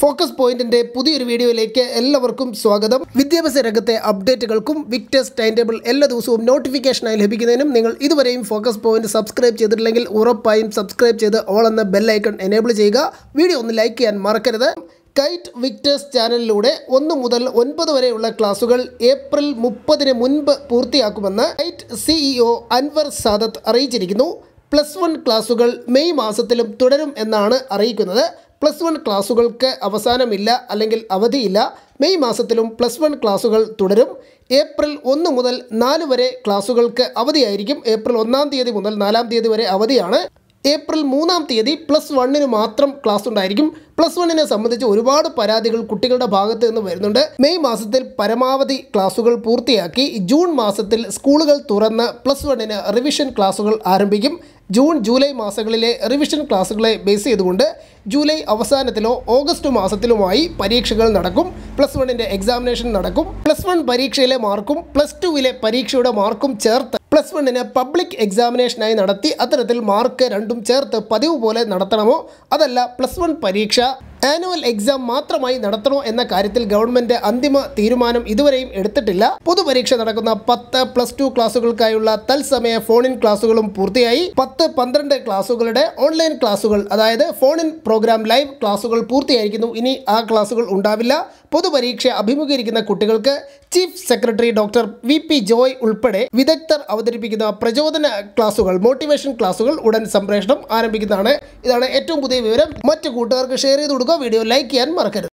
focus പോയിന്റിന്റെ പുതിയൊരു വീഡിയോയിലേക്ക് എല്ലാവർക്കും സ്വാഗതം വിദ്യാഭ്യാസ രംഗത്തെ അപ്ഡേറ്റുകൾക്കും വിക്ടേഴ്സ് ടൈം ടേബിൾ എല്ലാ ദിവസവും നോട്ടിഫിക്കേഷനായി ലഭിക്കുന്നതിനും നിങ്ങൾ ഇതുവരെയും ഫോക്കസ് പോയിന്റ് സബ്സ്ക്രൈബ് ചെയ്തിട്ടില്ലെങ്കിൽ ഉറപ്പായും സബ്സ്ക്രൈബ് ചെയ്ത് ഓൾ എന്ന ബെല്ലൈക്കൺ എനേബിൾ ചെയ്യുക വീഡിയോ ഒന്ന് ലൈക്ക് ചെയ്യാൻ മറക്കരുത് കൈറ്റ് വിക്ടേഴ്സ് ചാനലിലൂടെ ഒന്ന് മുതൽ ഒൻപത് വരെയുള്ള ക്ലാസുകൾ ഏപ്രിൽ മുപ്പതിന് മുൻപ് പൂർത്തിയാക്കുമെന്ന് കൈറ്റ് സിഇഒ അൻവർ സാദത്ത് അറിയിച്ചിരിക്കുന്നു പ്ലസ് വൺ ക്ലാസുകൾ മെയ് മാസത്തിലും തുടരും എന്നാണ് അറിയിക്കുന്നത് പ്ലസ് വൺ ക്ലാസുകൾക്ക് അവസാനമില്ല അല്ലെങ്കിൽ അവധിയില്ല മെയ് മാസത്തിലും പ്ലസ് വൺ ക്ലാസുകൾ തുടരും ഏപ്രിൽ ഒന്ന് മുതൽ നാല് വരെ ക്ലാസുകൾക്ക് അവധിയായിരിക്കും ഏപ്രിൽ ഒന്നാം തീയതി മുതൽ നാലാം തീയതി വരെ അവധിയാണ് ഏപ്രിൽ മൂന്നാം തീയതി പ്ലസ് വണ്ണിന് മാത്രം ക്ലാസ് ഉണ്ടായിരിക്കും പ്ലസ് വണ്ണിനെ സംബന്ധിച്ച് ഒരുപാട് പരാതികൾ കുട്ടികളുടെ ഭാഗത്ത് നിന്ന് വരുന്നുണ്ട് മെയ് മാസത്തിൽ പരമാവധി ക്ലാസുകൾ പൂർത്തിയാക്കി ജൂൺ മാസത്തിൽ സ്കൂളുകൾ തുറന്ന് പ്ലസ് വണ്ണിന് റിവിഷൻ ക്ലാസുകൾ ആരംഭിക്കും ജൂൺ ജൂലൈ മാസങ്ങളിലെ റിവിഷൻ ക്ലാസ്സുകളെ ബേസ് ചെയ്തുകൊണ്ട് ജൂലൈ അവസാനത്തിലോ ഓഗസ്റ്റ് മാസത്തിലുമായി പരീക്ഷകൾ നടക്കും പ്ലസ് വണ്ണിൻ്റെ എക്സാമിനേഷൻ നടക്കും പ്ലസ് വൺ പരീക്ഷയിലെ മാർക്കും പ്ലസ് ടുവിലെ പരീക്ഷയുടെ മാർക്കും ചേർത്ത് പ്ലസ് വണ്ണിന് പബ്ലിക് എക്സാമിനേഷനായി നടത്തി അത്തരത്തിൽ മാർക്ക് രണ്ടും ചേർത്ത് പതിവ് പോലെ നടത്തണമോ അതല്ല പ്ലസ് വൺ പരീക്ഷ ആനുവൽ എക്സാം മാത്രമായി നടത്തണോ എന്ന കാര്യത്തിൽ ഗവൺമെന്റ് അന്തിമ തീരുമാനം ഇതുവരെയും എടുത്തിട്ടില്ല പൊതുപരീക്ഷ നടക്കുന്ന പത്ത് പ്ലസ് ടു ക്ലാസുകൾക്കായുള്ള തത്സമയ ഫോണിൻ ക്ലാസുകളും പൂർത്തിയായി പത്ത് പന്ത്രണ്ട് ക്ലാസുകളുടെ ഓൺലൈൻ ക്ലാസുകൾ അതായത് ഫോണിൻ പ്രോഗ്രാം ലൈവ് ക്ലാസുകൾ പൂർത്തിയായിരിക്കുന്നു ഇനി ആ ക്ലാസുകൾ ഉണ്ടാവില്ല പൊതുപരീക്ഷ അഭിമുഖീകരിക്കുന്ന കുട്ടികൾക്ക് chief secretary doctor V P Joy ഉൾപ്പെടെ വിദഗ്ധർ അവതരിപ്പിക്കുന്ന പ്രചോദന ക്ലാസുകൾ മോട്ടിവേഷൻ ക്ലാസുകൾ ഉടൻ സംപ്രേഷണം ആരംഭിക്കുന്നതാണ് ഇതാണ് ഏറ്റവും പുതിയ വിവരം മറ്റു കൂട്ടുകാർക്ക് ഷെയർ ചെയ്ത് കൊടുക്കുക വീഡിയോ ലൈക്ക് ചെയ്യാൻ മറക്കരുത്